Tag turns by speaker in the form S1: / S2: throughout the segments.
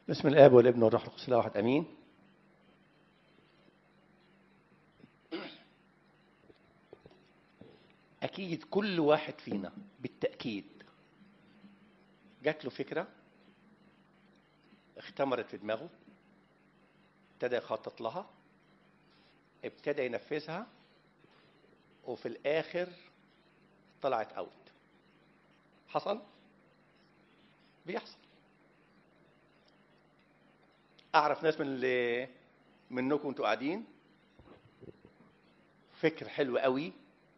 S1: بسم الاب والابن والروح القدس الله واحد امين اكيد كل واحد فينا بالتاكيد جات له فكره اختمرت في دماغه ابتدى يخطط لها ابتدى ينفذها وفي الاخر طلعت اوت حصل بيحصل اعرف ناس من اللي منكم انتوا قاعدين فكر حلو قوي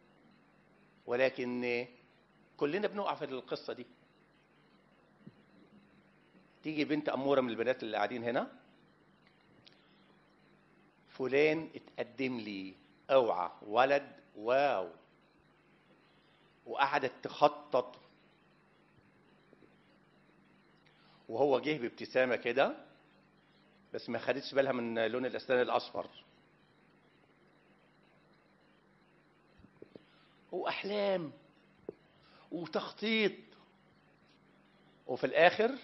S1: ولكن كلنا بنقع في القصه دي تيجي بنت اموره من البنات اللي قاعدين هنا فلان اتقدم لي اوعى ولد واو وقعدت تخطط وهو جه بابتسامه كده بس ما خدتش بالها من لون الاسنان الاصفر واحلام وتخطيط وفي الاخر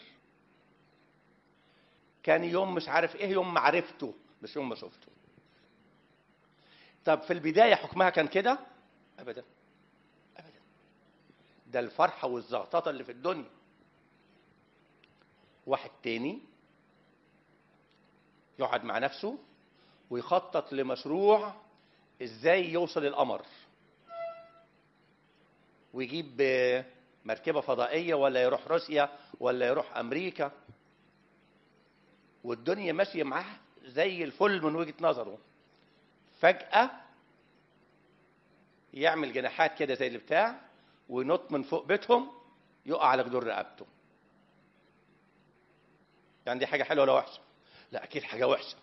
S1: كان يوم مش عارف ايه يوم معرفته مش يوم ما شفته طب في البدايه حكمها كان كده ابدا ابدا ده الفرحه والزغططه اللي في الدنيا واحد تاني يقعد مع نفسه ويخطط لمشروع ازاي يوصل القمر ويجيب مركبه فضائيه ولا يروح روسيا ولا يروح امريكا والدنيا ماشيه معاه زي الفل من وجهه نظره فجاه يعمل جناحات كده زي اللي بتاع وينط من فوق بيتهم يقع على جدور رقبته يعني دي حاجه حلوه ولا وحشه لا اكيد حاجه وحشه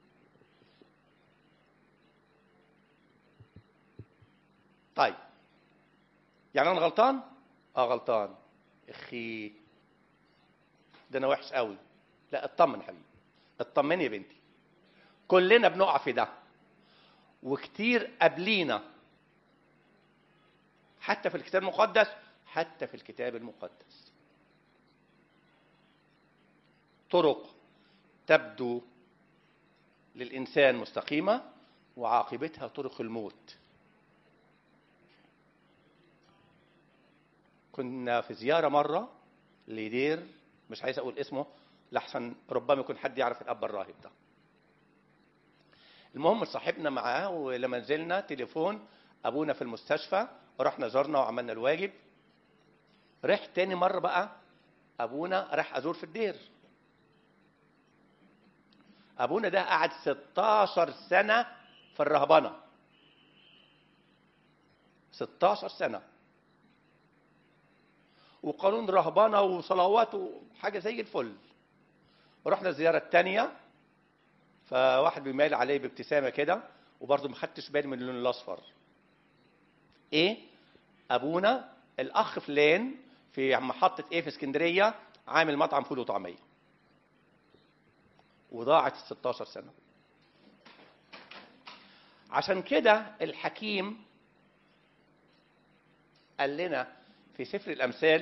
S1: طيب يعني انا غلطان اه غلطان اخي ده انا وحش قوي لا اطمن حبيبي اطمني يا بنتي كلنا بنقع في ده وكتير قبلينا حتى في الكتاب المقدس حتى في الكتاب المقدس طرق تبدو للإنسان مستقيمة وعاقبتها طرق الموت كنا في زيارة مرة لدير مش عايز أقول اسمه لحسن ربما يكون حد يعرف الأب الراهب ده المهم صاحبنا معاه ولما نزلنا تليفون أبونا في المستشفى رحنا زرنا وعملنا الواجب رح تاني مرة بقى أبونا راح أزور في الدير ابونا ده قعد 16 سنه في الرهبنه 16 سنه وقانون رهبنه وصلوات وحاجه زي الفل رحنا الزياره الثانيه فواحد بيميل عليه بابتسامه كده وبرضه ما خدتش بالي من اللون الاصفر ايه ابونا الاخ فلان في محطه ايه في اسكندريه عامل مطعم فول وطعميه وضاعت ال 16 سنة عشان كده الحكيم قال لنا في سفر الأمثال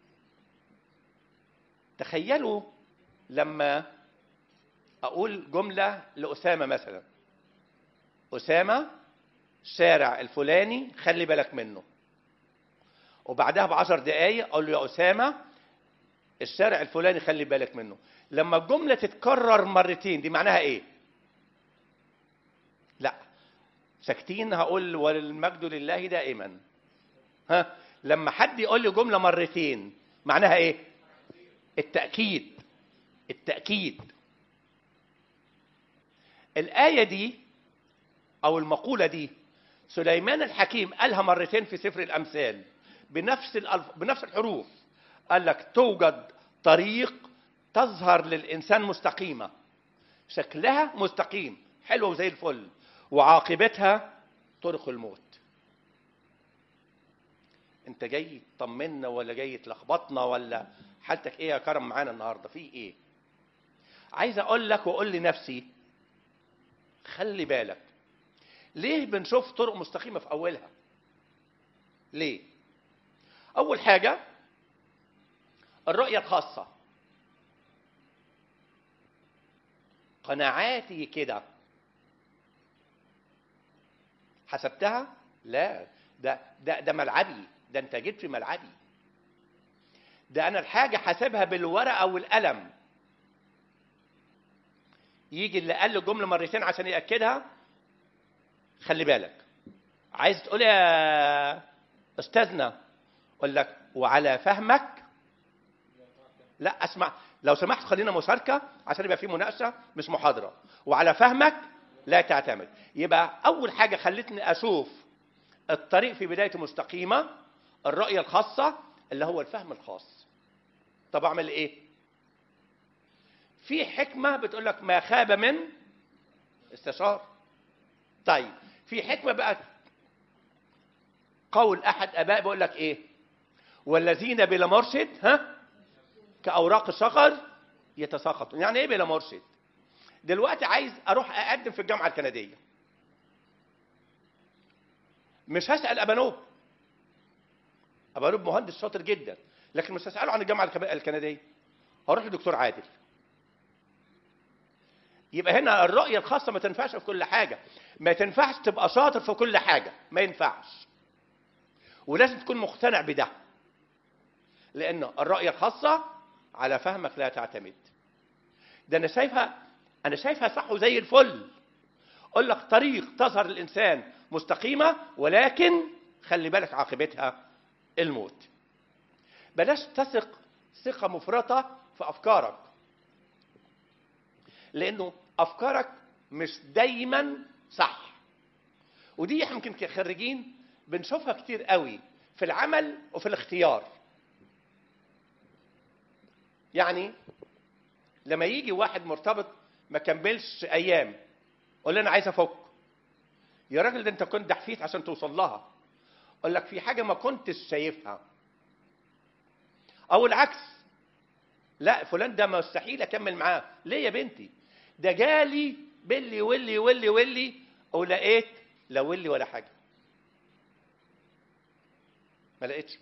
S1: تخيلوا لما أقول جملة لأسامة مثلا أسامة الشارع الفلاني خلي بالك منه وبعدها بعشر دقايق أقول له يا أسامة الشارع الفلاني خلي بالك منه لما الجملة تتكرر مرتين دي معناها ايه لا ساكتين هقول والمجد لله دائما ها لما حد يقول لي جملة مرتين معناها ايه التأكيد التأكيد الآية دي أو المقولة دي سليمان الحكيم قالها مرتين في سفر الأمثال بنفس الألف... بنفس الحروف قال لك توجد طريق تظهر للإنسان مستقيمة شكلها مستقيم حلوة وزي الفل وعاقبتها طرق الموت انت جاي تطمنا ولا جاي تلخبطنا ولا حالتك ايه يا كرم معانا النهارده في ايه عايز اقول لك واقول لنفسي خلي بالك ليه بنشوف طرق مستقيمه في اولها ليه اول حاجه الرؤيه الخاصه قناعاتي كده حسبتها لا ده ده ده ملعبي ده انت جيت في ملعبي ده انا الحاجه حاسبها بالورقه والقلم يجي اللي قال له جمله مرتين عشان ياكدها خلي بالك عايز تقول يا استاذنا اقول لك وعلى فهمك لا اسمع لو سمحت خلينا مشاركه عشان يبقى في مناقشه مش محاضره وعلى فهمك لا تعتمد يبقى اول حاجه خلتني اشوف الطريق في بدايته مستقيمه الرؤيه الخاصه اللي هو الفهم الخاص طب اعمل ايه في حكمه بتقول لك ما خاب من استشار طيب في حكمه بقى قول احد اباء بيقول لك ايه والذين بلا مرشد ها كاوراق الشجر يتساقطون يعني ايه بلا مرشد دلوقتي عايز اروح اقدم في الجامعه الكنديه مش هسال ابانوب ابانوب مهندس شاطر جدا لكن مش هساله عن الجامعه الكب- الكنديه هروح لدكتور عادل يبقى هنا الرؤيه الخاصه ما تنفعش في كل حاجه ما تنفعش تبقى شاطر في كل حاجه ما ينفعش ولازم تكون مقتنع بده لان الرؤيه الخاصه على فهمك لا تعتمد ده انا شايفها انا شايفها صح وزي الفل اقول لك طريق تظهر الانسان مستقيمه ولكن خلي بالك عاقبتها الموت بلاش تثق ثقه مفرطه في افكارك لانه افكارك مش دايما صح ودي يمكن كخريجين بنشوفها كتير قوي في العمل وفي الاختيار يعني لما يجي واحد مرتبط ما كملش ايام قول لي انا عايز افك يا راجل ده انت كنت دحفيت عشان توصل لها اقول لك في حاجه ما كنتش شايفها او العكس لا فلان ده مستحيل اكمل معاه ليه يا بنتي ده جالي بلي ولي ولي ولي ولقيت لا ولي ولا حاجه ما لقيتش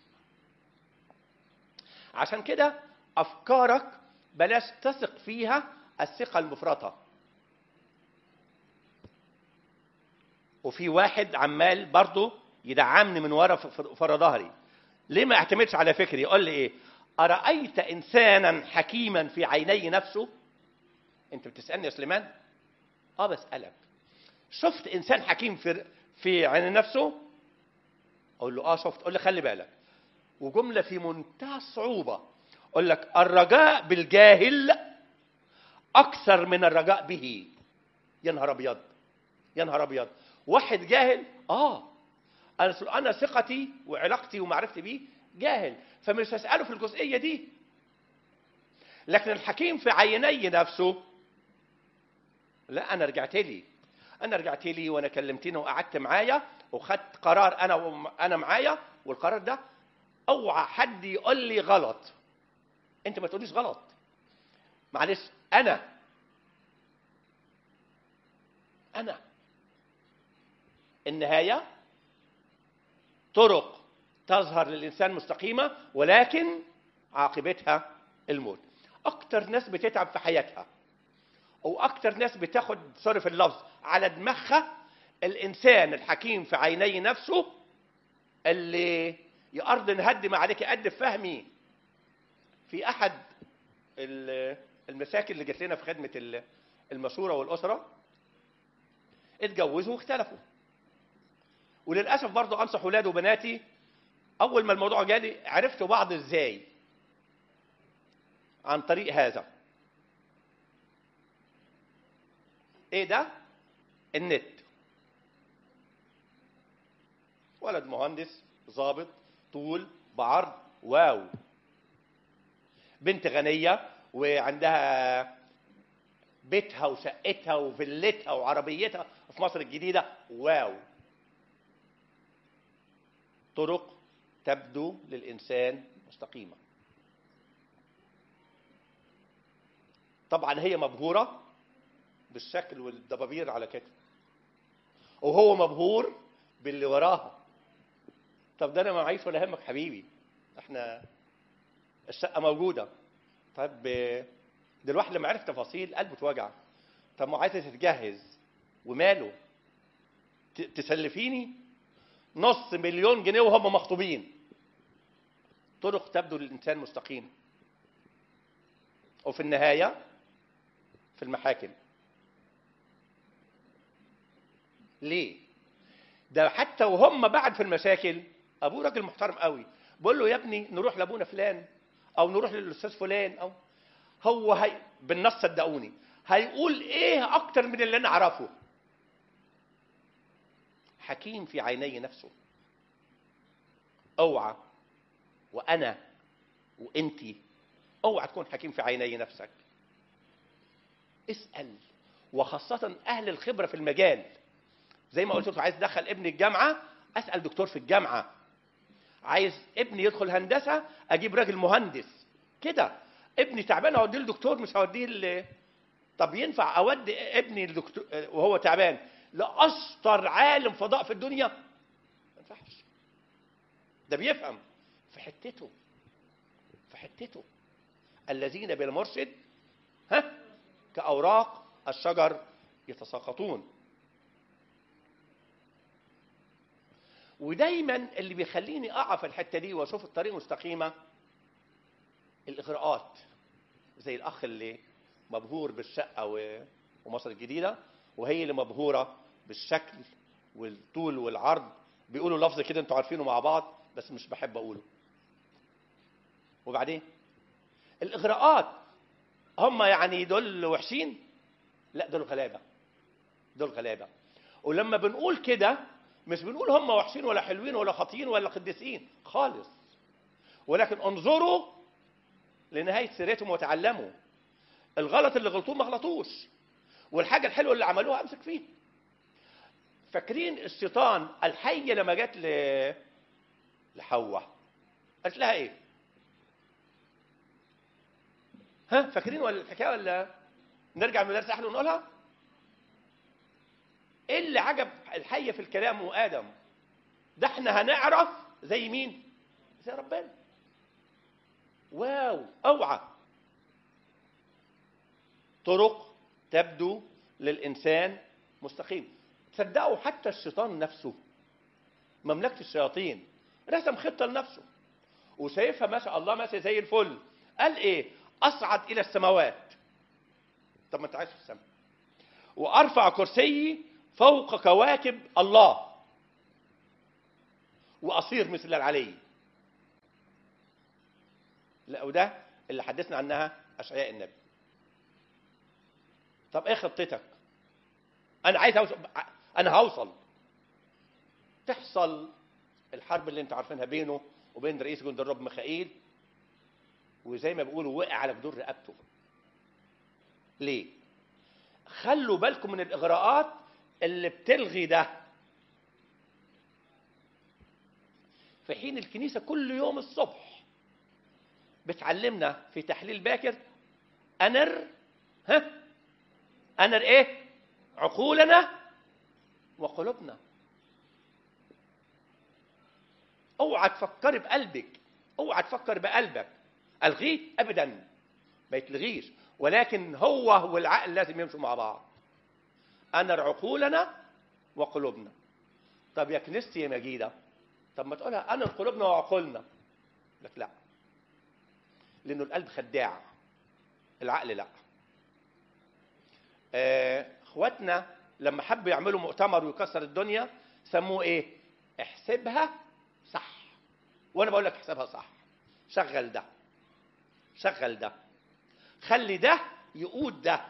S1: عشان كده افكارك بلاش تثق فيها الثقه المفرطه وفي واحد عمال برضه يدعمني من ورا فرا ظهري ليه ما اعتمدش على فكري يقول لي ايه ارايت انسانا حكيما في عيني نفسه انت بتسالني يا سليمان اه بسالك شفت انسان حكيم في في عين نفسه اقول له اه شفت قول لي خلي بالك وجمله في منتهى الصعوبه اقول لك الرجاء بالجاهل اكثر من الرجاء به يا نهار ابيض يا نهار ابيض واحد جاهل اه انا انا ثقتي وعلاقتي ومعرفتي بيه جاهل فمش هساله في الجزئيه دي لكن الحكيم في عيني نفسه لا انا رجعت لي انا رجعت لي وانا كلمتني وقعدت معايا وخدت قرار انا انا معايا والقرار ده اوعى حد يقول لي غلط انت ما تقوليش غلط معلش انا انا النهايه طرق تظهر للانسان مستقيمه ولكن عاقبتها الموت اكتر ناس بتتعب في حياتها او اكتر ناس بتاخد صرف اللفظ على دماغها الانسان الحكيم في عيني نفسه اللي يا ارض نهدم عليك قد فهمي في احد المساكن اللي جت لنا في خدمه المشوره والاسره اتجوزوا واختلفوا وللاسف برضه انصح ولادي وبناتي اول ما الموضوع جالي عرفتوا بعض ازاي عن طريق هذا ايه ده النت ولد مهندس ظابط طول بعرض واو بنت غنيه وعندها بيتها وشقتها وفيلتها وعربيتها في مصر الجديده واو طرق تبدو للانسان مستقيمه طبعا هي مبهوره بالشكل والدبابير على كتفه وهو مبهور باللي وراها طب ده انا ما معيش ولا همك حبيبي احنا الشقه موجوده طب ده الواحد لما عرف تفاصيل قلبه اتوجع طب ما عايزه تتجهز وماله ت- تسلفيني نص مليون جنيه وهم مخطوبين طرق تبدو للانسان مستقيم وفي النهايه في المحاكم ليه ده حتى وهم بعد في المشاكل ابوه راجل محترم قوي بقول له يا ابني نروح لابونا فلان او نروح للاستاذ فلان او هو هي بالنص صدقوني هيقول ايه اكتر من اللي انا اعرفه حكيم في عيني نفسه اوعى وانا وانتي اوعى تكون حكيم في عيني نفسك اسال وخاصه اهل الخبره في المجال زي ما قلت لكم عايز ادخل ابني الجامعه اسال دكتور في الجامعه عايز ابني يدخل هندسه اجيب راجل مهندس كده ابني تعبان اوديه لدكتور مش هوديه ل... طب ينفع اودي ابني لدكتور وهو تعبان لاشطر عالم فضاء في الدنيا ما ينفعش ده بيفهم في حتته في حتته الذين بالمرشد ها كأوراق الشجر يتساقطون ودايما اللي بيخليني اقع في الحته دي واشوف الطريق مستقيمه الاغراءات زي الاخ اللي مبهور بالشقه و- ومصر الجديده وهي اللي مبهوره بالشكل والطول والعرض بيقولوا لفظ كده انتوا عارفينه مع بعض بس مش بحب اقوله وبعدين الاغراءات هم يعني دول وحشين لا دول غلابه دول غلابه ولما بنقول كده مش بنقول هم وحشين ولا حلوين ولا خاطئين ولا قديسين خالص ولكن انظروا لنهايه سيرتهم وتعلموا الغلط اللي غلطوه ما غلطوش والحاجه الحلوه اللي عملوها امسك فيها فاكرين الشيطان الحيه لما جت ل لحواء قالت لها ايه ها فاكرين ولا الحكايه ولا نرجع من درس احلى ونقولها ايه اللي عجب الحيه في الكلام وادم ده احنا هنعرف زي مين زي ربنا واو اوعى طرق تبدو للانسان مستقيم تصدقوا حتى الشيطان نفسه مملكه الشياطين رسم خطه لنفسه وشايفها ما شاء الله ماشيه زي الفل قال ايه اصعد الى السماوات طب ما انت عايش في السماء وارفع كرسيي فوق كواكب الله واصير مثل العلي لا وده اللي حدثنا عنها اشعياء النبي طب ايه خطتك انا عايز اوصل انا هوصل تحصل الحرب اللي انتوا عارفينها بينه وبين رئيس جند الرب ميخائيل وزي ما بيقولوا وقع على جدور رقبته ليه خلوا بالكم من الاغراءات اللي بتلغي ده في حين الكنيسه كل يوم الصبح بتعلمنا في تحليل باكر انر ها انر ايه عقولنا وقلوبنا اوعى تفكري بقلبك اوعى تفكر بقلبك الغيه ابدا ما يتلغيش ولكن هو والعقل لازم يمشوا مع بعض أنر عقولنا وقلوبنا طب يا كنيستي يا مجيدة طب ما تقولها أنر قلوبنا وعقولنا لك لا لأنه القلب خداع العقل لا آه، اخواتنا لما حبوا يعملوا مؤتمر ويكسر الدنيا سموه ايه احسبها صح وانا بقول لك احسبها صح شغل ده شغل ده خلي ده يقود ده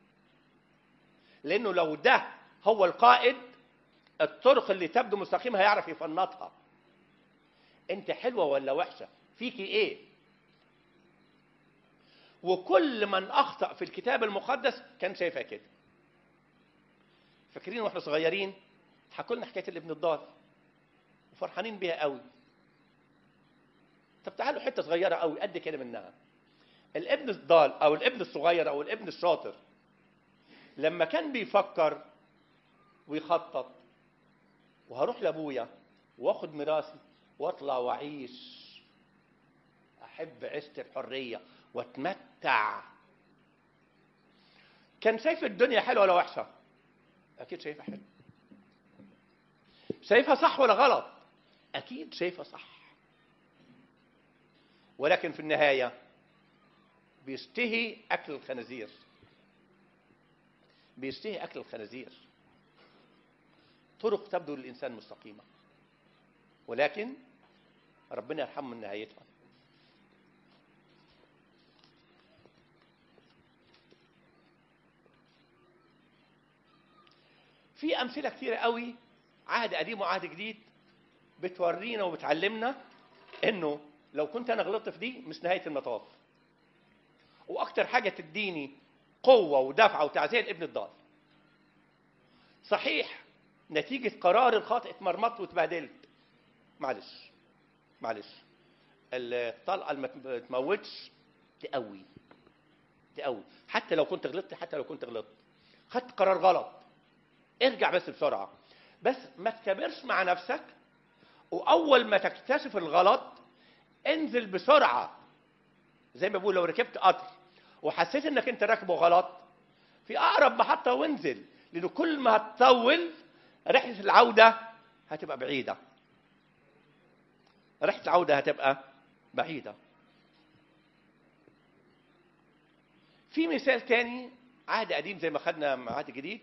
S1: لانه لو ده هو القائد الطرق اللي تبدو مستقيمه هيعرف يفنطها انت حلوه ولا وحشه فيكي ايه وكل من اخطا في الكتاب المقدس كان شايفها كده فاكرين واحنا صغيرين حكوا لنا حكايه الابن الضال وفرحانين بيها قوي طب تعالوا حته صغيره قوي قد كده منها الابن الضال او الابن الصغير او الابن الشاطر لما كان بيفكر ويخطط وهروح لابويا واخد ميراثي واطلع واعيش احب عيشه الحريه واتمتع كان شايف الدنيا حلوه ولا وحشه اكيد شايفها حلوه شايفها صح ولا غلط اكيد شايفها صح ولكن في النهايه بيشتهي اكل الخنازير بيشتهي اكل الخنازير طرق تبدو للانسان مستقيمه ولكن ربنا يرحمه من نهايتها في امثله كتيره قوي عهد قديم وعهد جديد بتورينا وبتعلمنا انه لو كنت انا غلطت في دي مش نهايه المطاف واكتر حاجه تديني قوه ودفعه وتعزيه لابن الضال صحيح نتيجه قرار الخاطئ اتمرمطت واتبهدلت معلش معلش الطلقه اللي ما تموتش تقوي تقوي حتى لو كنت غلطت حتى لو كنت غلطت خدت قرار غلط ارجع بس بسرعه بس ما تكبرش مع نفسك واول ما تكتشف الغلط انزل بسرعه زي ما بقول لو ركبت قطر وحسيت انك انت راكبه غلط في اقرب محطه وانزل لانه كل ما هتطول رحله العوده هتبقى بعيده رحله العوده هتبقى بعيده في مثال تاني عهد قديم زي ما خدنا مع عهد جديد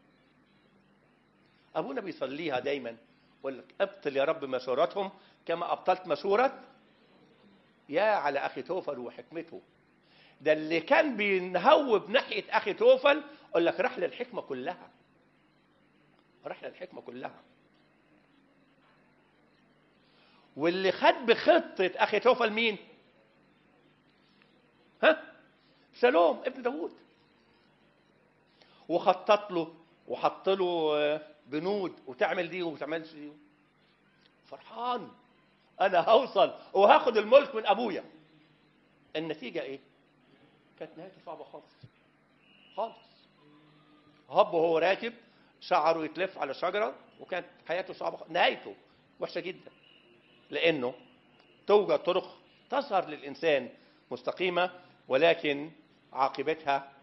S1: ابونا بيصليها دايما يقول لك ابطل يا رب مشورتهم كما ابطلت مشوره يا على اخي توفل وحكمته ده اللي كان بينهوب ناحيه اخي توفل يقول لك راح للحكمه كلها راح للحكمه كلها واللي خد بخطه اخي توفل مين ها سلوم ابن داوود وخطط له وحط له بنود وتعمل دي وتعملش دي فرحان انا هوصل وهاخد الملك من ابويا النتيجه ايه كانت نهايته صعبه خالص خالص هب وهو راكب شعره يتلف على شجره وكانت حياته صعبه خالص. نهايته وحشه جدا لانه توجد طرق تظهر للانسان مستقيمه ولكن عاقبتها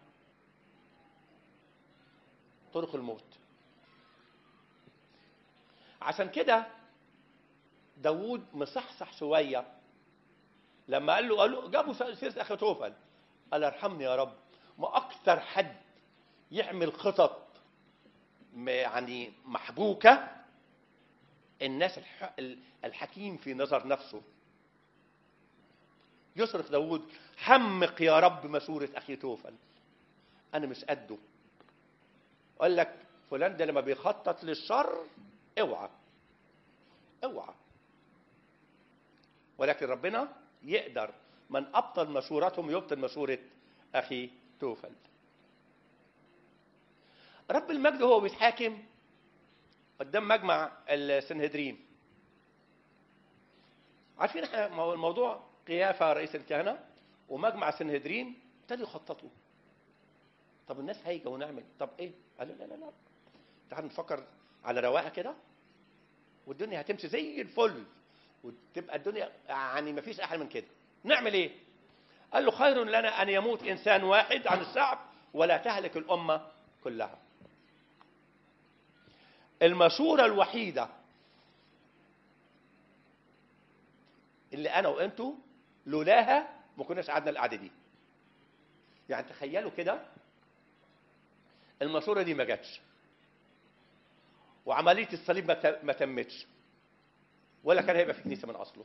S1: طرق الموت عشان كده داوود مصحصح شويه لما قال له قال له جابوا سيره اخي توفل قال ارحمني يا رب ما اكثر حد يعمل خطط يعني محبوكه الناس الح... الحكيم في نظر نفسه يصرخ داوود حمق يا رب مشورة أخي توفل أنا مش قده قال لك فلان ده لما بيخطط للشر اوعى اوعى ولكن ربنا يقدر من ابطل مشورتهم يبطل مشوره اخي توفل رب المجد هو بيتحاكم قدام مجمع السنهدرين عارفين احنا الموضوع قيافه رئيس الكهنه ومجمع السنهدرين ابتدوا يخططوا طب الناس هايجه ونعمل طب ايه؟ قال لا لا لا تعال نفكر على رواقه كده والدنيا هتمشي زي الفل وتبقى الدنيا يعني ما فيش احلى من كده نعمل ايه قال له خير لنا ان يموت انسان واحد عن الشعب ولا تهلك الامه كلها المشوره الوحيده اللي انا وانتوا لولاها ما كناش قعدنا القعده دي يعني تخيلوا كده المشوره دي ما جاتش وعمليه الصليب ما تمتش ولا كان هيبقى في كنيسه من اصله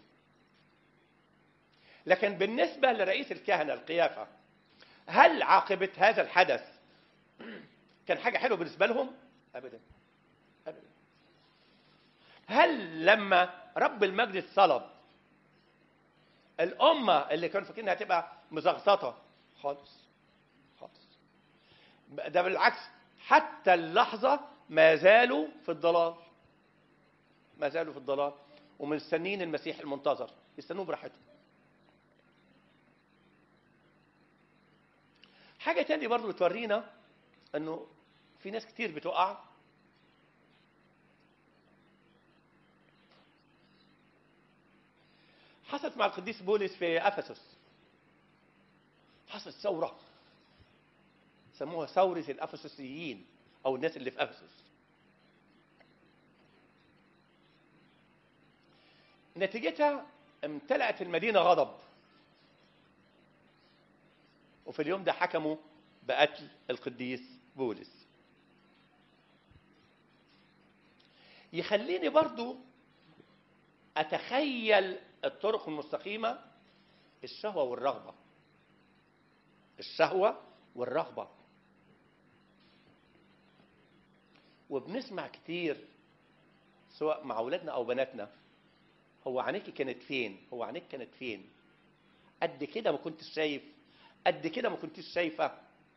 S1: لكن بالنسبه لرئيس الكهنه القيافه هل عاقبه هذا الحدث كان حاجه حلوه بالنسبه لهم ابدا ابدا هل لما رب المجد اتصلب الامه اللي كانوا فاكرين هتبقى مزغططه خالص خالص ده بالعكس حتى اللحظه ما زالوا في الضلال ما زالوا في الضلال ومستنين المسيح المنتظر يستنوه براحتهم حاجة تانية برضو بتورينا انه في ناس كتير بتقع حصلت مع القديس بولس في افسس حصلت ثورة سموها ثورة الأفسسيين أو الناس اللي في أفسس نتيجتها امتلأت المدينة غضب وفي اليوم ده حكموا بقتل القديس بولس يخليني برضو أتخيل الطرق المستقيمة الشهوة والرغبة الشهوة والرغبة وبنسمع كتير سواء مع أولادنا أو بناتنا هو عينيكي كانت فين هو عينيك كانت فين قد كده ما كنتش شايف قد كده ما كنتش شايفة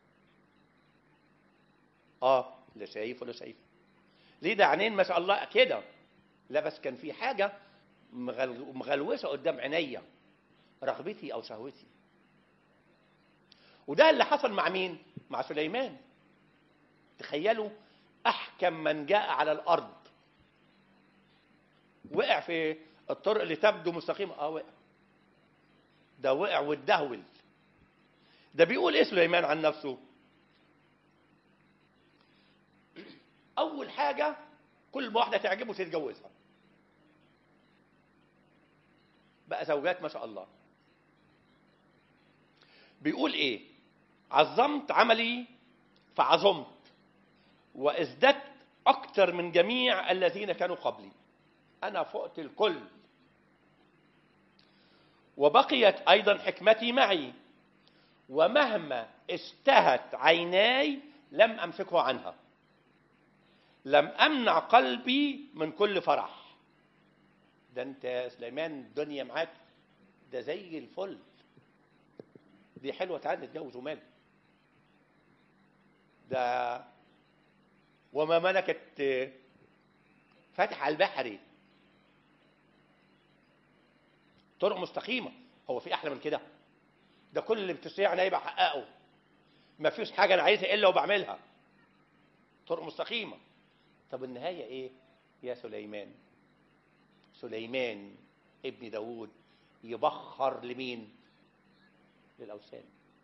S1: اه لا شايف ولا شايف ليه ده عينين ما شاء الله كده لا بس كان في حاجة مغل- مغلوسة قدام عينيا رغبتي أو شهوتي وده اللي حصل مع مين؟ مع سليمان تخيلوا أحكم من جاء على الأرض وقع في الطرق اللي تبدو مستقيمة اه وقع ده وقع واتدهول ده بيقول ايه سليمان عن نفسه اول حاجه كل ما واحده تعجبه تتجوزها بقى زوجات ما شاء الله بيقول ايه عظمت عملي فعظمت وازددت اكتر من جميع الذين كانوا قبلي انا فقت الكل وبقيت ايضا حكمتي معي ومهما اشتهت عيناي لم امسكه عنها لم امنع قلبي من كل فرح ده انت يا سليمان الدنيا معاك ده زي الفل دي حلوه تعالى نتجوز وماله ده وما ملكت فتح البحري طرق مستقيمه هو في احلى من كده ده كل اللي بتشتهي عينيا بحققه ما فيش حاجه انا عايزها الا وبعملها طرق مستقيمه طب النهايه ايه يا سليمان سليمان ابن داود يبخر لمين للاوثان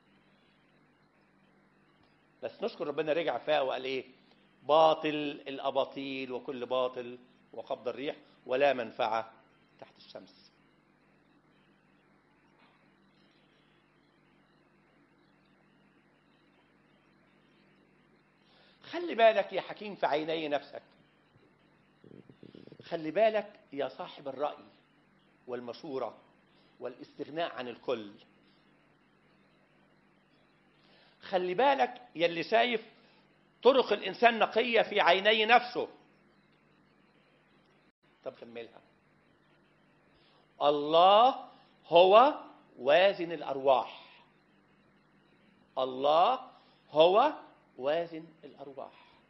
S1: بس نشكر ربنا رجع فاق وقال ايه باطل الاباطيل وكل باطل وقبض الريح ولا منفعه تحت الشمس خلي بالك يا حكيم في عيني نفسك خلي بالك يا صاحب الرأي والمشورة والاستغناء عن الكل خلي بالك يلي شايف طرق الإنسان نقية في عيني نفسه طب كملها الله هو وازن الأرواح الله هو وازن الأرواح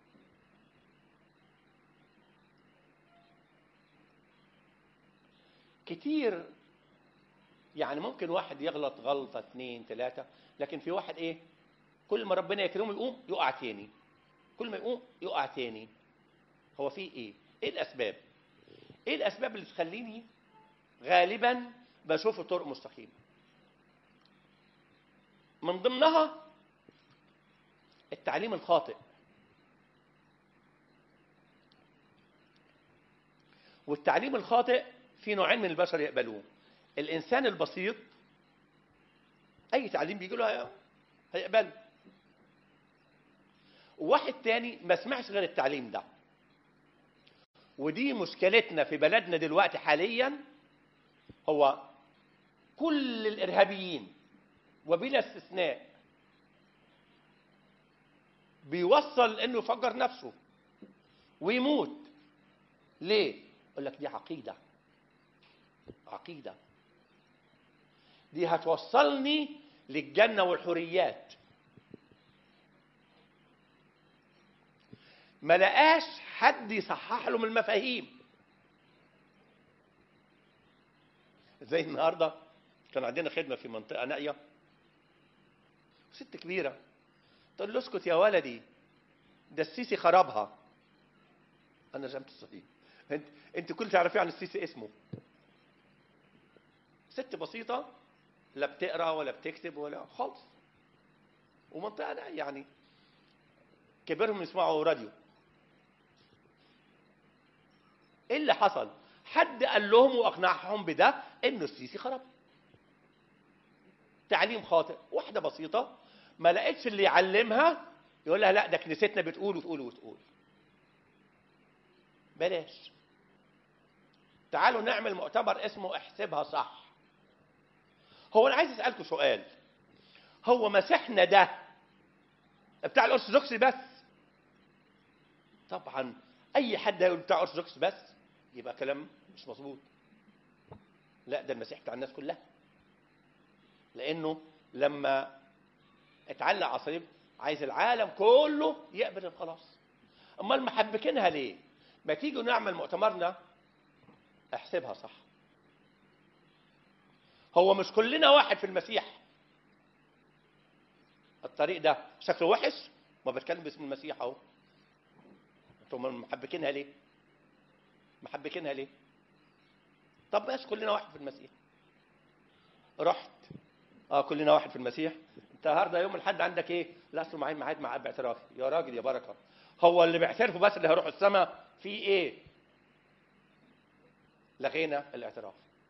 S1: كتير يعني ممكن واحد يغلط غلطة اتنين تلاتة لكن في واحد ايه كل ما ربنا يكرمه يقوم يقع تاني كل ما يقوم يقع تاني هو في ايه ايه الاسباب ايه الاسباب اللي تخليني غالبا بشوف طرق مستقيمة من ضمنها التعليم الخاطئ والتعليم الخاطئ في نوعين من البشر يقبلوه الانسان البسيط اي تعليم بيجي له هيقبله وواحد تاني ما سمعش غير التعليم ده ودي مشكلتنا في بلدنا دلوقتي حاليا هو كل الارهابيين وبلا استثناء بيوصل انه يفجر نفسه ويموت ليه يقول لك دي عقيده عقيده دي هتوصلني للجنه والحريات ما لقاش حد يصحح له من المفاهيم زي النهارده كان عندنا خدمه في منطقه نائيه ست كبيره تقول له اسكت يا ولدي ده السيسي خربها انا جنبت الصحيح انت انت كل تعرفيه عن السيسي اسمه ست بسيطه لا بتقرا ولا بتكتب ولا خالص ومنطقه نائيه يعني كبرهم يسمعوا راديو ايه اللي حصل حد قال لهم واقنعهم بده انه السيسي خرب تعليم خاطئ واحده بسيطه ما لقيتش اللي يعلمها يقول لها لا ده كنيستنا بتقول وتقول وتقول بلاش تعالوا نعمل مؤتمر اسمه احسبها صح هو انا عايز اسالكم سؤال هو مسيحنا ده بتاع الارثوذكسي بس طبعا اي حد هيقول بتاع ارثوذكس بس يبقى كلام مش مظبوط لا ده المسيح بتاع الناس كلها لانه لما اتعلق على الصليب عايز العالم كله يقبل الخلاص امال محبكينها ليه ما تيجوا نعمل مؤتمرنا احسبها صح هو مش كلنا واحد في المسيح الطريق ده شكله وحش ما بتكلم باسم المسيح اهو انتم محبكينها ليه محبكينها ليه طب ماشي كلنا واحد في المسيح رحت اه كلنا واحد في المسيح انت النهارده يوم الاحد عندك ايه لا اصل معين ميعاد مع اب اعترافي يا راجل يا بركه هو اللي بيعترفوا بس اللي هيروحوا السماء في ايه لغينا الاعتراف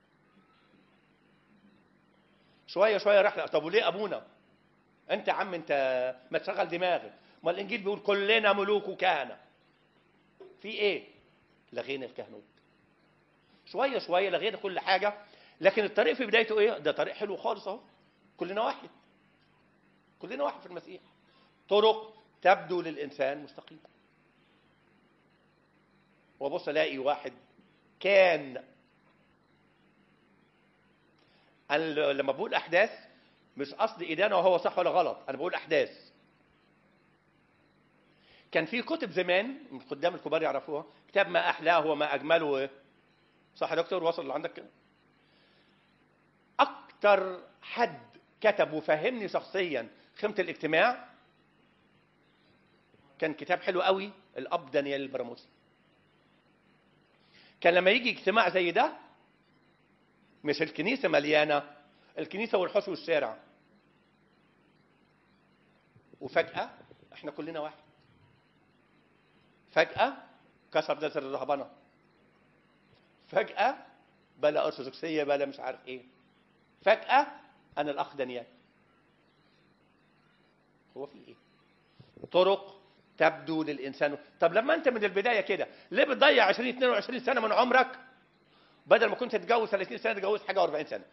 S1: شويه شويه رحله طب وليه ابونا انت يا عم انت ما تشغل دماغك ما الانجيل بيقول كلنا ملوك وكهنه في ايه لغينا الكهنوت شويه شويه لغينا كل حاجه لكن الطريق في بدايته ايه ده طريق حلو خالص اهو كلنا واحد كلنا واحد في المسيح طرق تبدو للانسان مستقيمه وبص الاقي واحد كان انا لما بقول احداث مش قصدي ادانه وهو صح ولا غلط انا بقول احداث كان في كتب زمان من قدام الكبار يعرفوها كتاب ما احلاه وما اجمله صح يا دكتور وصل عندك كده اكتر حد كتب وفهمني شخصيا قيمه الاجتماع كان كتاب حلو قوي الاب دانيال البراموسي كان لما يجي اجتماع زي ده مش الكنيسه مليانه الكنيسه والحوش والشارع وفجاه احنا كلنا واحد فجاه كسر نزل الرهبنه فجاه بلا ارثوذكسيه بلا مش عارف ايه فجاه انا الاخ دانيال هو في ايه طرق تبدو للانسان طب لما انت من البدايه كده ليه بتضيع 20 22 سنه من عمرك بدل ما كنت تتجوز 30 سنه تتجوز حاجه و40 سنه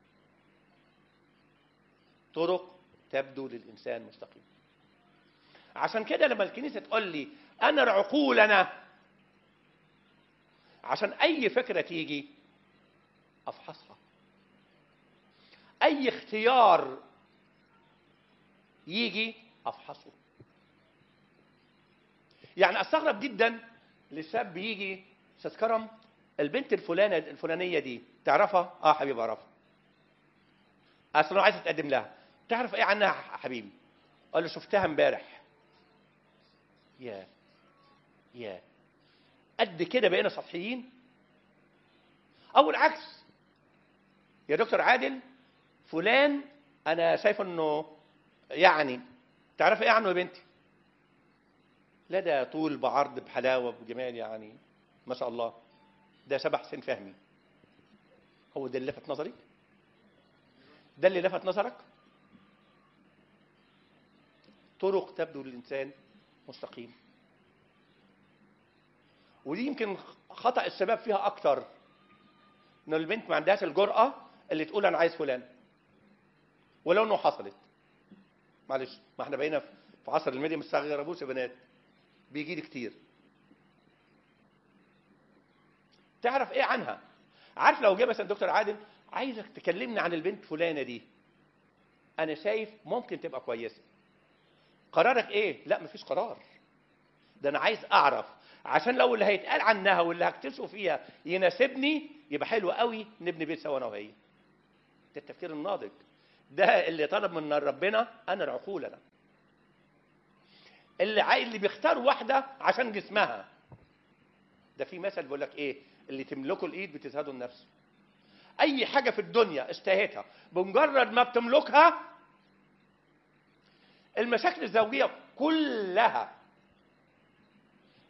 S1: طرق تبدو للانسان مستقيم عشان كده لما الكنيسه تقول لي انا عقولنا عشان اي فكره تيجي افحصها اي اختيار يجي افحصه يعني استغرب جدا لشاب يجي استاذ كرم البنت الفلانه الفلانيه دي تعرفها اه حبيبي اعرفها اصل عايز اتقدم لها تعرف ايه عنها يا حبيبي قال له شفتها امبارح يا يا قد كده بقينا سطحيين او العكس يا دكتور عادل فلان انا شايف انه يعني تعرف ايه عنه يا بنتي لا ده طول بعرض بحلاوه بجمال يعني ما شاء الله ده شبه حسين فهمي هو ده اللي لفت نظري ده اللي لفت نظرك طرق تبدو للإنسان مستقيم ودي يمكن خطأ الشباب فيها أكتر إن البنت ما عندهاش الجرأة اللي تقول أنا عايز فلان ولو إنه حصلت معلش ما احنا بقينا في عصر الميديا مستغربوش يا بنات بيجي لي كتير تعرف ايه عنها عارف لو جه مثلا دكتور عادل عايزك تكلمني عن البنت فلانه دي انا شايف ممكن تبقى كويسه قرارك ايه لا مفيش قرار ده انا عايز اعرف عشان لو اللي هيتقال عنها واللي هكتشفه فيها يناسبني يبقى حلو قوي نبني بيت سوا انا وهي ده التفكير الناضج ده اللي طلب من ربنا انا العقول انا اللي عايز اللي بيختار واحده عشان جسمها ده في مثل بيقول لك ايه اللي تملكه الايد بتزهده النفس اي حاجه في الدنيا اشتهيتها بمجرد ما بتملكها المشاكل الزوجيه كلها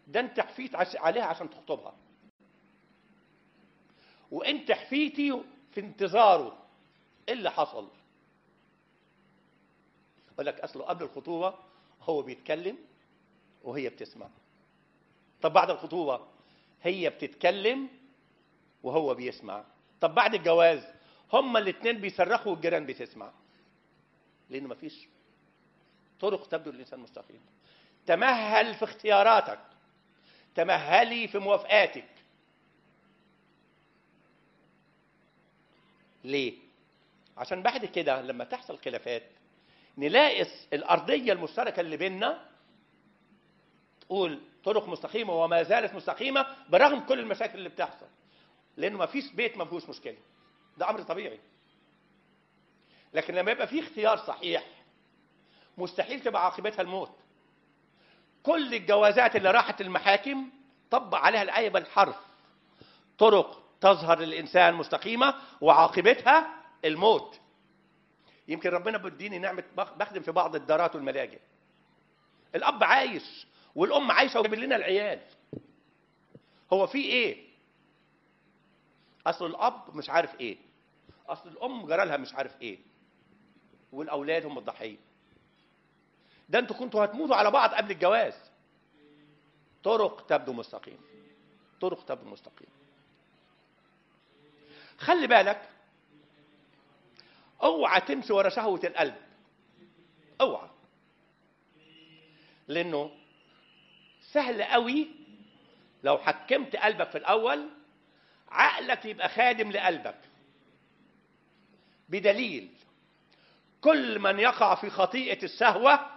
S1: ده انت حفيت عش- عليها عشان تخطبها وانت حفيتي في انتظاره ايه اللي حصل يقول لك اصله قبل الخطوبه هو بيتكلم وهي بتسمع طب بعد الخطوبه هي بتتكلم وهو بيسمع طب بعد الجواز هما الاثنين بيصرخوا والجيران بتسمع لان مفيش طرق تبدو للانسان مستقيم تمهل في اختياراتك تمهلي في موافقاتك ليه عشان بعد كده لما تحصل خلافات نلاقي الارضيه المشتركه اللي بيننا تقول طرق مستقيمه وما زالت مستقيمه برغم كل المشاكل اللي بتحصل لانه ما فيش بيت ما فيهوش مشكله ده امر طبيعي لكن لما يبقى في اختيار صحيح مستحيل تبقى عاقبتها الموت كل الجوازات اللي راحت المحاكم طبق عليها الايه بالحرف طرق تظهر للانسان مستقيمه وعاقبتها الموت يمكن ربنا بيديني نعمه بخ- بخدم في بعض الدارات والملاجئ الاب عايش والام عايشه وجايب لنا العيال هو في ايه اصل الاب مش عارف ايه اصل الام جرالها مش عارف ايه والاولاد هم الضحيه ده انتوا كنتوا هتموتوا على بعض قبل الجواز طرق تبدو مستقيم طرق تبدو مستقيم خلي بالك اوعى تمشي ورا شهوه القلب اوعى لانه سهل قوي لو حكمت قلبك في الاول عقلك يبقى خادم لقلبك بدليل كل من يقع في خطيئه السهوه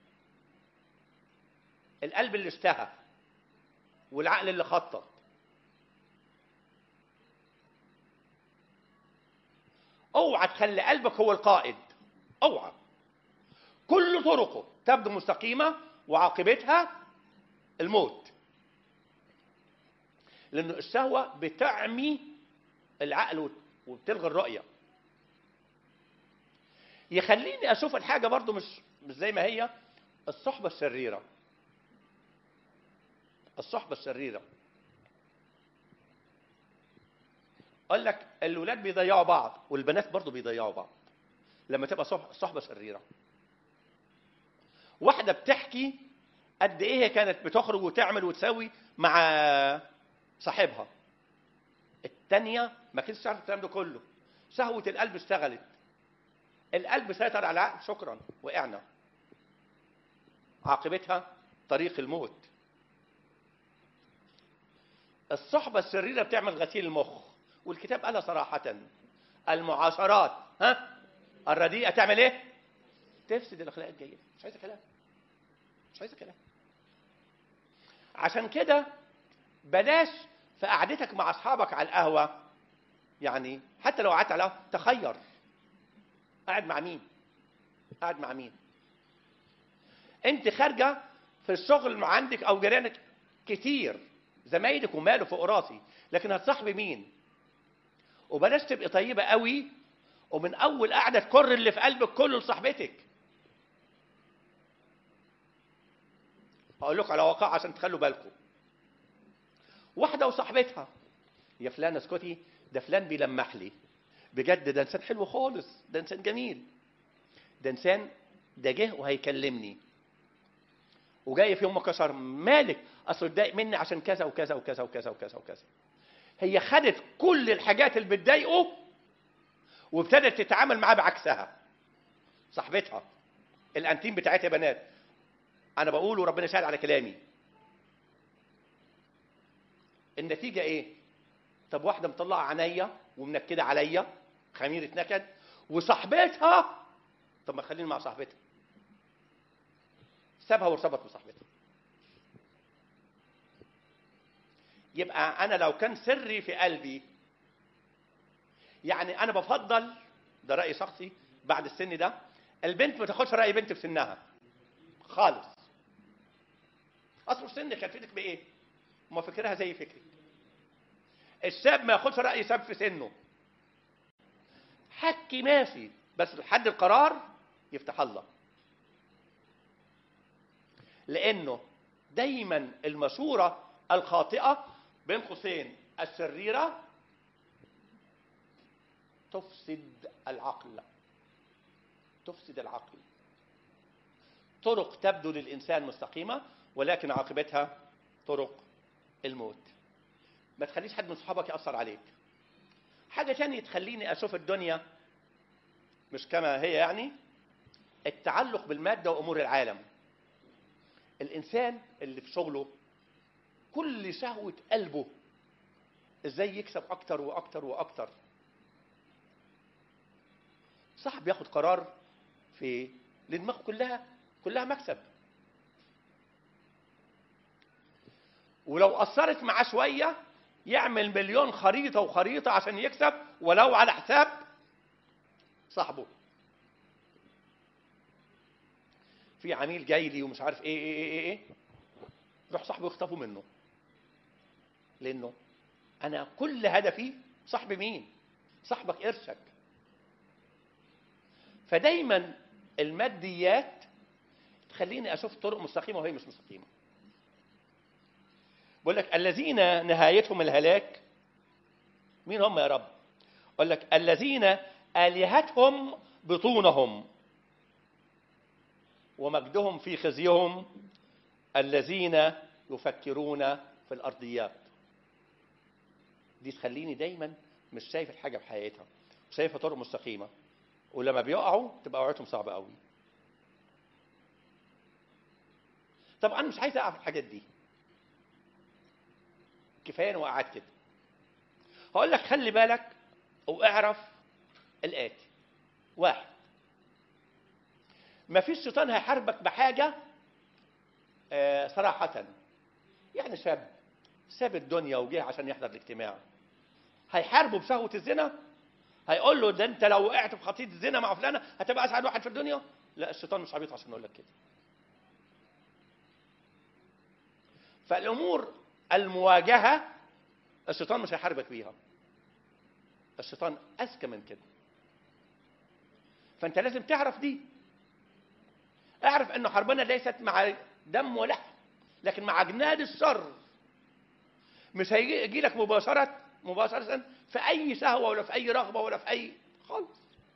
S1: القلب اللي اشتهى والعقل اللي خطط اوعى تخلي قلبك هو القائد اوعى كل طرقه تبدو مستقيمه وعاقبتها الموت لأن الشهوة بتعمي العقل وبتلغي الرؤية يخليني أشوف الحاجة برضو مش مش زي ما هي الصحبة الشريرة الصحبة الشريرة قال لك الولاد بيضيعوا بعض والبنات برضو بيضيعوا بعض لما تبقى صح- صحبة شريرة واحدة بتحكي قد ايه هي كانت بتخرج وتعمل وتسوي مع صاحبها التانية ما كانتش تعرف الكلام ده كله شهوة القلب اشتغلت القلب سيطر على العقل شكرا وقعنا عاقبتها طريق الموت الصحبة الشريرة بتعمل غسيل المخ والكتاب قالها صراحة المعاشرات ها الرديئة تعمل ايه؟ تفسد الاخلاق الجيدة مش عايزة كلام مش عايزة كلام عشان كده بلاش في قعدتك مع اصحابك على القهوة يعني حتى لو قعدت على القهوة تخير قاعد مع مين؟ قاعد مع مين؟ انت خارجة في الشغل مع عندك او جيرانك كتير زمايلك وماله فوق راسي لكن هتصاحبي مين؟ وبلاش تبقي طيبة قوي ومن اول قعدة تكر اللي في قلبك كله لصاحبتك هقول لكم على واقع عشان تخلوا بالكم واحدة وصاحبتها يا فلان اسكتي ده فلان بيلمح لي بجد ده انسان حلو خالص ده انسان جميل ده انسان ده جه وهيكلمني وجاي في يوم كسر مالك اصل اتضايق مني عشان كذا وكذا وكذا وكذا وكذا وكذا هي خدت كل الحاجات اللي بتضايقه وابتدت تتعامل معاه بعكسها صاحبتها الانتيم بتاعتها يا بنات انا بقول وربنا يسهل على كلامي النتيجه ايه طب واحده مطلعه عينيا ومنكده عليا خميره نكد وصاحبتها طب ما خليني مع صاحبتها سابها وارتبط بصاحبتها يبقى انا لو كان سري في قلبي يعني انا بفضل ده راي شخصي بعد السن ده البنت ما تاخدش راي بنت في سنها خالص اصل سنك هتفيدك بايه ما فكرها زي فكرك الشاب ما ياخدش راي شاب في سنه حكي ماشي بس لحد القرار يفتح الله لانه دايما المشورة الخاطئة بين قوسين الشريرة تفسد العقل تفسد العقل طرق تبدو للإنسان مستقيمة ولكن عاقبتها طرق الموت ما تخليش حد من صحابك يأثر عليك حاجة تانية تخليني أشوف الدنيا مش كما هي يعني التعلق بالمادة وأمور العالم الإنسان اللي في شغله كل شهوة قلبه إزاي يكسب أكتر وأكتر وأكتر صح بياخد قرار في لدماغه كلها كلها مكسب ولو أثرت معاه شوية يعمل مليون خريطة وخريطة عشان يكسب ولو على حساب صاحبه في عميل جاي لي ومش عارف ايه ايه ايه ايه, إيه. روح صاحبه يخطفه منه لانه انا كل هدفي صاحب مين صاحبك قرشك فدايما الماديات تخليني اشوف طرق مستقيمه وهي مش مستقيمه بقول لك الذين نهايتهم الهلاك مين هم يا رب قال لك الذين الهتهم بطونهم ومجدهم في خزيهم الذين يفكرون في الارضيات دي تخليني دايما مش شايف الحاجه بحقيقتها شايفها طرق مستقيمه ولما بيقعوا تبقى وقعتهم صعبه قوي طبعا مش عايز اقع في الحاجات دي كفايه انا وقعت كده هقول لك خلي بالك واعرف الاتي واحد ما فيش شيطان هيحاربك بحاجه آه، صراحه يعني شاب ساب الدنيا وجه عشان يحضر الاجتماع هيحاربه بشهوه الزنا هيقول له ده انت لو وقعت في خطيه الزنا مع فلانه هتبقى اسعد واحد في الدنيا لا الشيطان مش عبيط عشان يقول لك كده فالامور المواجهه الشيطان مش هيحاربك بيها الشيطان اذكى من كده فانت لازم تعرف دي اعرف انه حربنا ليست مع دم ولحم لكن مع جناد الشر مش هيجي يجي لك مباشره مباشره في اي شهوه ولا في اي رغبه ولا في اي خالص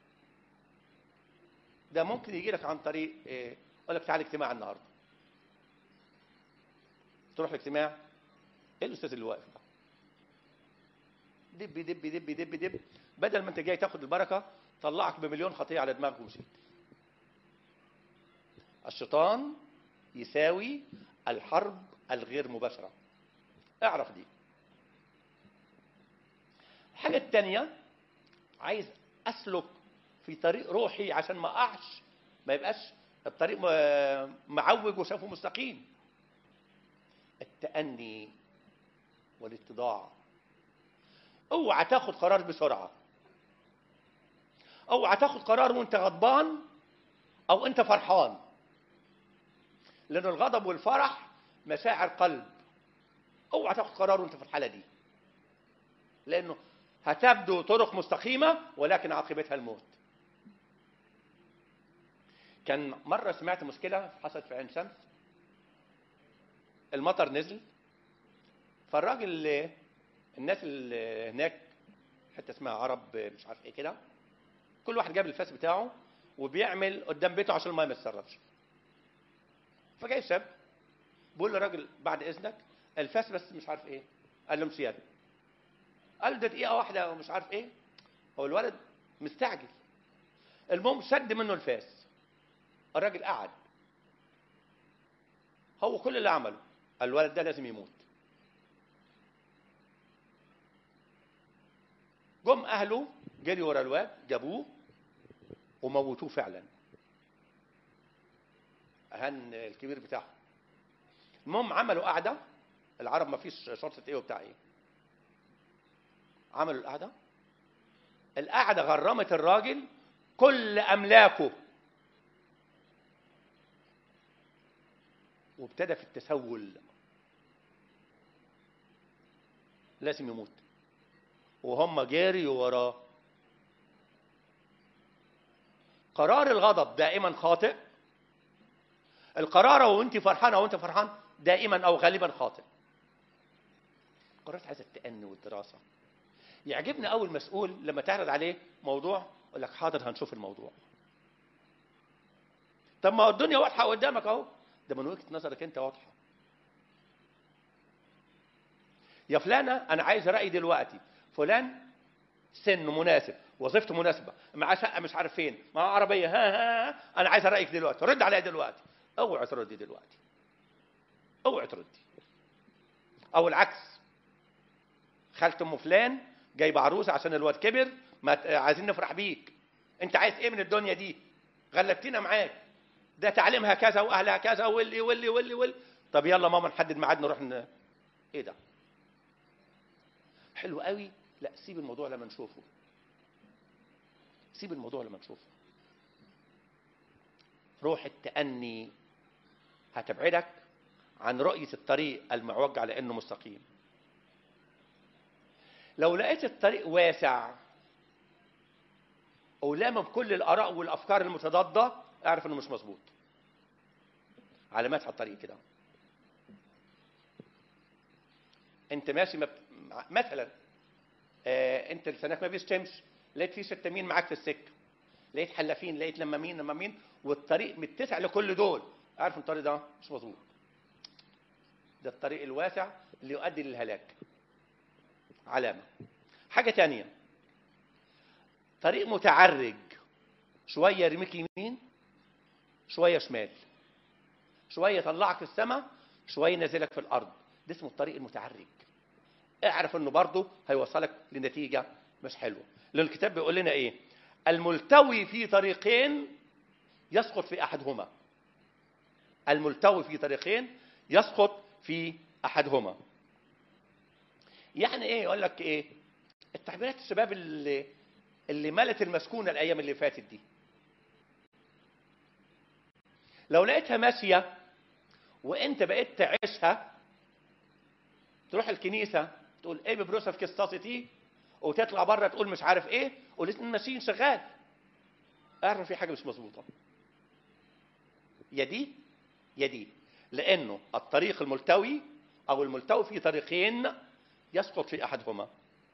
S1: ده ممكن يجي لك عن طريق ايه يقول لك تعالى اجتماع النهارده تروح الاجتماع ايه الاستاذ اللي واقف ده دب دب دب دب دب بدل ما انت جاي تاخد البركه طلعك بمليون خطيه على دماغك ومشيت الشيطان يساوي الحرب الغير مباشره اعرف دي الحاجه الثانيه عايز اسلك في طريق روحي عشان ما اقعش ما يبقاش الطريق م- معوج وشافه مستقيم التأني والاتضاع اوعى تاخد قرار بسرعة اوعى تاخد قرار وانت غضبان او انت فرحان لان الغضب والفرح مشاعر قلب اوعى تاخد قرار وانت في الحالة دي لانه هتبدو طرق مستقيمة ولكن عاقبتها الموت كان مرة سمعت مشكلة حصلت في عين شمس المطر نزل فالراجل اللي الناس اللي هناك حته اسمها عرب مش عارف ايه كده كل واحد جاب الفاس بتاعه وبيعمل قدام بيته عشان المايه ما تسربش فجاي شاب بيقول للراجل بعد اذنك الفاس بس مش عارف ايه قال له مسيادة قال له ده دقيقه واحده ومش عارف ايه هو الولد مستعجل المهم شد منه الفاس الراجل قعد هو كل اللي عمله الولد ده لازم يموت جم اهله جري ورا الواد جابوه وموتوه فعلا اهن الكبير بتاعهم المهم عملوا قعده العرب ما فيش شرطه ايه وبتاع ايه عملوا القعده القعده غرمت الراجل كل املاكه وابتدى في التسول لازم يموت وهم جاري وراه قرار الغضب دائما خاطئ القرار وانت فرحانه وانت فرحان دائما او غالبا خاطئ القرارات عايزه التأني والدراسه يعجبني اول مسؤول لما تعرض عليه موضوع يقول لك حاضر هنشوف الموضوع طب ما هو الدنيا واضحه قدامك اهو ده من وجهه نظرك انت واضحه يا فلانه انا عايز راي دلوقتي فلان سنه مناسب وظيفته مناسبه معاه شقه مش عارف فين معاه عربيه ها ها, ها. انا عايز رايك دلوقتي رد عليا دلوقتي اوعي تردي دلوقتي اوعي تردي او العكس خالة ام فلان جايبه عروسه عشان الواد كبر ما ت- عايزين نفرح بيك انت عايز ايه من الدنيا دي غلبتينا معاك ده تعليمها كذا واهلها كذا واللي واللي واللي واللي طب يلا ماما نحدد ميعاد نروح ن... ايه ده حلو قوي لا سيب الموضوع لما نشوفه سيب الموضوع لما نشوفه روح التأني هتبعدك عن رؤية الطريق المعوج على انه مستقيم لو لقيت الطريق واسع او لامم كل الاراء والافكار المتضاده اعرف انه مش مظبوط علامات على الطريق كده انت ماشي مب... مثلا آه انت لسانك ما بيشتمش لقيت في ست مين معاك في السكه لقيت حلافين لقيت لمامين لمامين والطريق متسع لكل دول عارف ان الطريق ده مش مظبوط ده الطريق الواسع اللي يؤدي للهلاك علامه حاجه تانية طريق متعرج شويه يرميك يمين شويه شمال شويه يطلعك في السماء شويه ينزلك في الارض ده اسمه الطريق المتعرج اعرف انه برضه هيوصلك لنتيجه مش حلوه لان الكتاب بيقول لنا ايه الملتوي في طريقين يسقط في احدهما الملتوي في طريقين يسقط في احدهما يعني ايه يقول لك ايه التعبيرات الشباب اللي اللي ملت المسكونه الايام اللي فاتت دي لو لقيتها ماشيه وانت بقيت تعيشها تروح الكنيسه تقول ايه ببروسه في كستاستي وتطلع بره تقول مش عارف ايه والاثنين ماشيين شغال اعرف في حاجه مش مظبوطه يا دي يا دي لانه الطريق الملتوي او الملتوي في طريقين يسقط في احدهما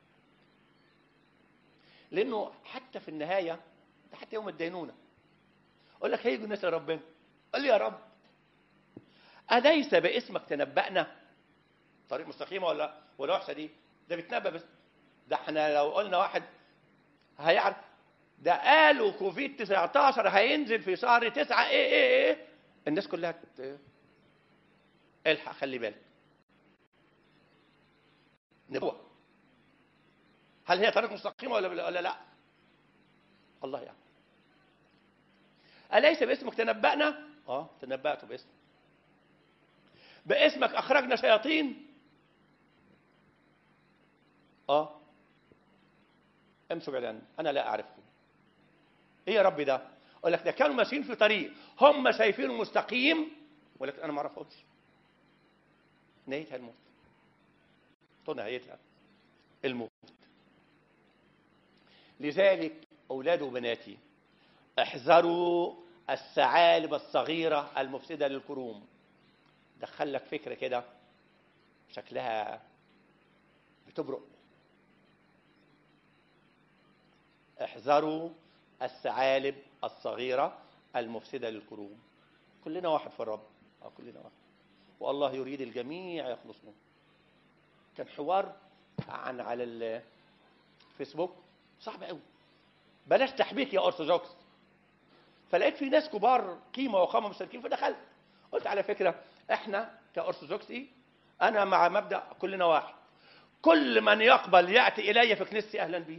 S1: لانه حتى في النهايه ده حتى يوم الدينونه اقول لك هيجوا الناس لربنا قال لي يا رب أليس باسمك تنبأنا طريق مستقيمة ولا ولا وحشة دي ده بيتنبأ بس ده احنا لو قلنا واحد هيعرف ده قالوا كوفيد 19 هينزل في شهر 9 ايه ايه ايه الناس كلها ت... الحق خلي بالك نبوة هل هي طريق مستقيمة ولا ولا لا؟ الله يعلم أليس باسمك تنبأنا؟ اه تنبأت باسمك باسمك اخرجنا شياطين اه امشوا بعيد عني انا لا اعرفكم ايه يا رب ده اقول لك ده كانوا ماشيين في طريق هم شايفينه مستقيم ولكن انا ما اعرفهمش نهايتها الموت طول نهايتها الموت لذلك اولادي وبناتي احذروا الثعالب الصغيره المفسده للكروم دخل لك فكره كده شكلها بتبرق احذروا الثعالب الصغيره المفسده للكروم كلنا واحد في الرب اه كلنا واحد والله يريد الجميع يخلصون كان حوار عن على الفيسبوك صعب قوي بلاش تحبيك يا ارثوذكس فلقيت في ناس كبار قيمه وقامه مشتركين فدخلت قلت على فكره احنا كارثوذكسي انا مع مبدا كلنا واحد كل من يقبل ياتي الي في كنيستي اهلا به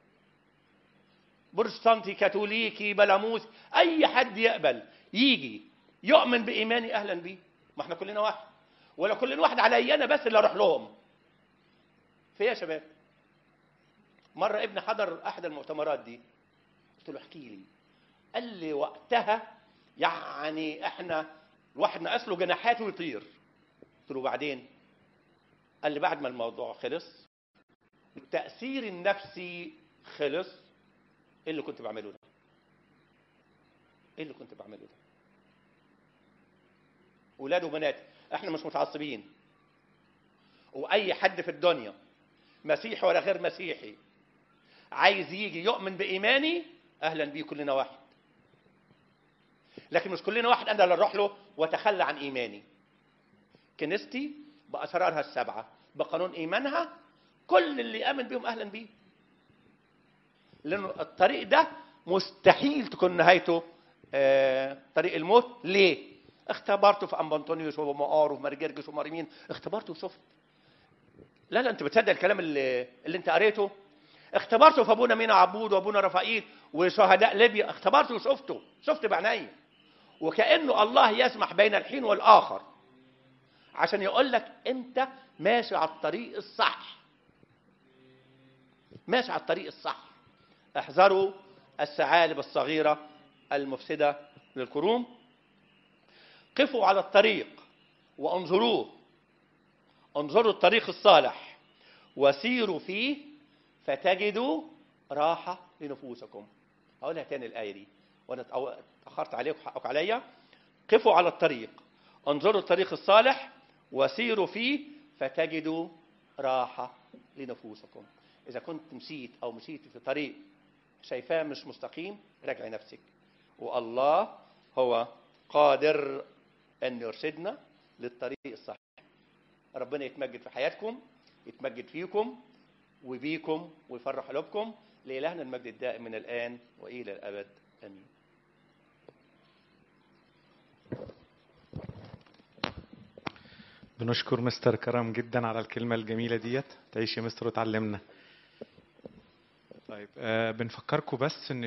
S1: بروتستانتي كاثوليكي بلاموس اي حد يقبل يجي يؤمن بايماني اهلا بيه ما احنا كلنا واحد ولا كل واحد علي انا بس اللي اروح لهم في يا شباب مره ابني حضر احد المؤتمرات دي قلت له احكي لي قال لي وقتها يعني احنا الواحد ناقص له جناحات ويطير قلت له بعدين قال لي بعد ما الموضوع خلص التأثير النفسي خلص ايه اللي كنت بعمله ده؟ ايه اللي كنت بعمله ده؟ ولاد وبنات احنا مش متعصبين واي حد في الدنيا مسيحي ولا غير مسيحي عايز يجي يؤمن بايماني اهلا بيه كلنا واحد لكن مش كلنا واحد انا اللي اروح له واتخلى عن ايماني كنيستي باسرارها السبعه بقانون ايمانها كل اللي امن بيهم اهلا بيه لأن الطريق ده مستحيل تكون نهايته آه، طريق الموت ليه؟ اختبرته في ام انطونيوس ومقار وفي مرجرجس وماريمين اختبرته وشفت لا لا انت بتصدق الكلام اللي, اللي انت قريته اختبرته في ابونا مينا عبود وابونا رفائيل وشهداء ليبيا اختبرته وشفته شفت بعيني وكانه الله يسمح بين الحين والاخر عشان يقول لك انت ماشي على الطريق الصح ماشي على الطريق الصح احذروا الثعالب الصغيرة المفسدة للكروم قفوا على الطريق وانظروه انظروا الطريق الصالح وسيروا فيه فتجدوا راحة لنفوسكم هقولها تاني الآية دي وأنا اتأخرت عليكم حقك عليا قفوا على الطريق انظروا الطريق الصالح وسيروا فيه فتجدوا راحة لنفوسكم إذا كنت مشيت أو مشيت في طريق شايفاه مش مستقيم راجعي نفسك والله هو قادر أن يرشدنا للطريق الصحيح ربنا يتمجد في حياتكم يتمجد فيكم وبيكم ويفرح قلوبكم لإلهنا المجد الدائم من الآن وإلى الأبد آمين
S2: بنشكر مستر كرم جدا على الكلمة الجميلة ديت تعيش يا مستر وتعلمنا طيب آه بنفكركم بس ان